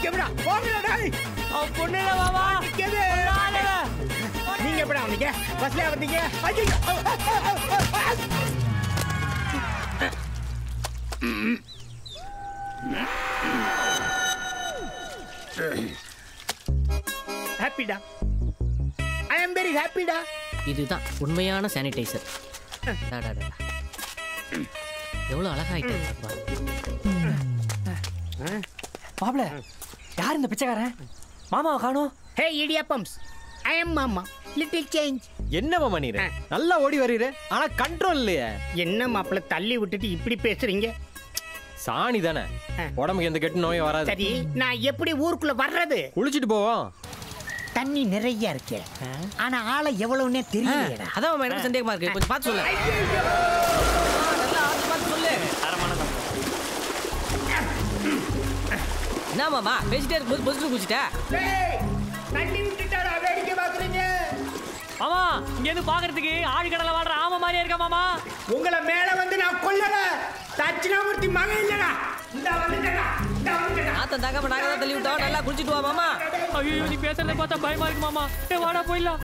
எப்படா போங்கடா டேய் அவன் பொண்ணு இல்ல மாமா நிக்குது. ஆளுங்க. நீங்க எப்படா வந்தீங்க பஸ்ல வந்தீங்க ஐயோ ஹாப்பிடா ஐ அம் வெரி ஹாப்பிடா இதுதான் உண்மையான சானிடைசர் எவ்வளவு அழகாயிட்டு மாப்பிள யார் இந்த பிச்சைக்காரன் மாமாவை காணோம் ஹே இடியாப்பம்ஸ் ஐ அம் மாமா லிட்டில் சேஞ்ச் என்ன மாமா நீரு நல்லா ஓடி வரீரு ஆனா கண்ட்ரோல் இல்லையே என்ன மாப்பிள்ள தள்ளி விட்டுட்டு இப்படி பேசுறீங்க சாணி தானே உடம்புக்கு எந்த கெட்ட நோயும் வராது சரி நான் எப்படி ஊருக்குள்ள வர்றது குளிச்சிட்டு போவோம் தண்ணி நிறைய இருக்கே ஆனா ஆளை எவ்வளவுன்னே தெரியலையேடா அதான் மாமா எனக்கு சந்தேகமா இருக்கு கொஞ்சம் பார்த்து சொல்லு ஆ, நல்லா ஆத்து பார்த்து சொல்லு என்ன மாமா பேசிட்டே இருக்கும்போது பொசிட்டு குச்சிட்ட தண்ணி விட்டுட்டாடா வேடிக்கை பாக்குறீங்க மாமா இங்க இருந்து பாக்குறதுக்கு ஆழி கடல வாடுற ஆமை மாதிரியே இருக்கா மாமா உங்களை மேல வந்து நான் கொல்லல தட்சிணாமூர்த்தி மகன் இல்லடா இந்த வந்துட்டடா இந்த வந்துட்டடா ஆத்தம் தகப்ப நாங்க தான் தள்ளி விட்டோம் நல்லா குளிச்சிட்டு வா மாமா ஐயோ நீ பேசுறத பார்த்தா பயமா இருக்கு மாமா ஏய், வாடா போயிடலாம்